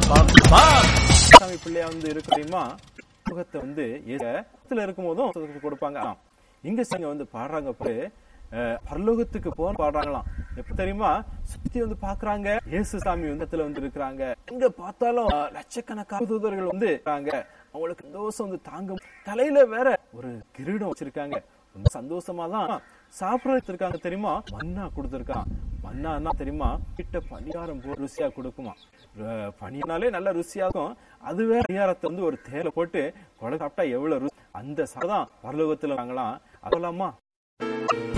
சாமி பிள்ளையா வந்து இருக்கு தெரியுமா முகத்தை வந்து இடத்துல இருக்கும் போதும் கொடுப்பாங்க ஆ. இங்க சிங்க வந்து பாடுறாங்க பாரு அஹ், பரலோகத்துக்கு போன பாடுறாங்களாம் எப்ப தெரியுமா சுத்தி வந்து பாக்குறாங்க இயேசு சாமி வந்து இடத்துல வந்து இருக்கிறாங்க எங்க பார்த்தாலும் அஹ், லட்சக்கணக்கான தூதர்கள் வந்து இருக்காங்க அவங்களுக்கு சந்தோஷம் வந்து தாங்க மு- தலையில வேற ஒரு கிரீடம் வச்சிருக்காங்க ரொம்ப சந்தோஷமா தான் சாப்பிட இருக்காங்க தெரியுமா மன்னா கொடுத்துருக்கான் மன்னா தெரியுமா கிட்ட பணியாரம் போ ருசியா கொடுக்குமா அஹ் பனினாலே நல்ல ருசியா இருக்கும் அதுவே பணியாரத்தை வந்து ஒரு தேயில போட்டு கொலை சாப்பிட்டா எவ்வளவு ருசி அந்த சாதம் பரலோகத்துல வாங்கலாம் அதெல்லாமா